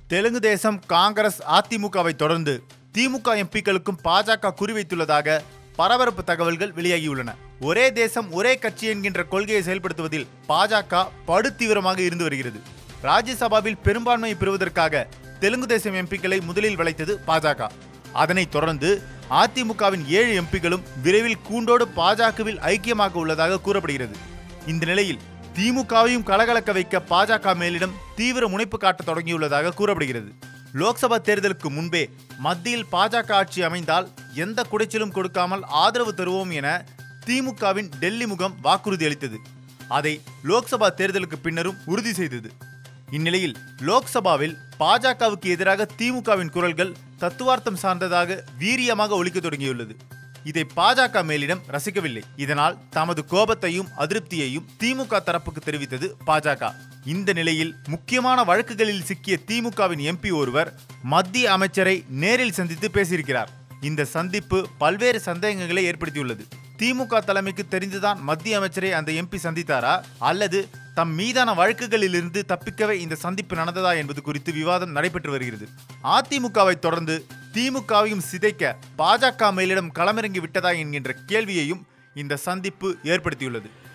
தெலுங்கு தேசம் காங்கிரஸ் அதிமுகவை தொடர்ந்து திமுக எம்பிக்களுக்கும் பாஜக குறிவைத்துள்ளதாக பரபரப்பு தகவல்கள் வெளியாகியுள்ளன ஒரே தேசம் ஒரே கட்சி என்கின்ற கொள்கையை செயல்படுத்துவதில் பாஜக படுதீவிரமாக இருந்து வருகிறது ராஜ்யசபாவில் பெரும்பான்மையை பெறுவதற்காக தெலுங்கு தேசம் எம்பிக்களை முதலில் வளைத்தது பாஜக அதனைத் தொடர்ந்து அதிமுகவின் ஏழு எம்பிக்களும் விரைவில் கூண்டோடு பாஜகவில் ஐக்கியமாக உள்ளதாக கூறப்படுகிறது இந்த நிலையில் திமுகவையும் கலகலக்க வைக்க பாஜக மேலிடம் தீவிர முனைப்பு காட்ட தொடங்கியுள்ளதாக கூறப்படுகிறது லோக்சபா தேர்தலுக்கு முன்பே மத்தியில் பாஜக ஆட்சி அமைந்தால் எந்த குடைச்சலும் கொடுக்காமல் ஆதரவு தருவோம் என திமுகவின் டெல்லி முகம் வாக்குறுதி அளித்தது அதை லோக்சபா தேர்தலுக்கு பின்னரும் உறுதி செய்தது இந்நிலையில் லோக்சபாவில் பாஜகவுக்கு எதிராக திமுகவின் குரல்கள் தத்துவார்த்தம் சார்ந்ததாக வீரியமாக ஒலிக்க தொடங்கியுள்ளது இதை பாஜக மேலிடம் ரசிக்கவில்லை இதனால் தமது கோபத்தையும் அதிருப்தியையும் திமுக தரப்புக்கு தெரிவித்தது பாஜக இந்த நிலையில் முக்கியமான வழக்குகளில் சிக்கிய திமுகவின் எம்பி ஒருவர் மத்திய அமைச்சரை நேரில் சந்தித்து பேசியிருக்கிறார் இந்த சந்திப்பு பல்வேறு சந்தேகங்களை ஏற்படுத்தியுள்ளது திமுக தலைமைக்கு தெரிந்துதான் மத்திய அமைச்சரை அந்த எம்பி சந்தித்தாரா அல்லது தம் மீதான வழக்குகளிலிருந்து தப்பிக்கவே இந்த சந்திப்பு நடந்ததா என்பது குறித்து விவாதம் நடைபெற்று வருகிறது அதிமுகவை தொடர்ந்து திமுகவையும் சிதைக்க பாஜக மேலிடம் களமிறங்கி விட்டதா என்கின்ற கேள்வியையும் இந்த சந்திப்பு ஏற்படுத்தியுள்ளது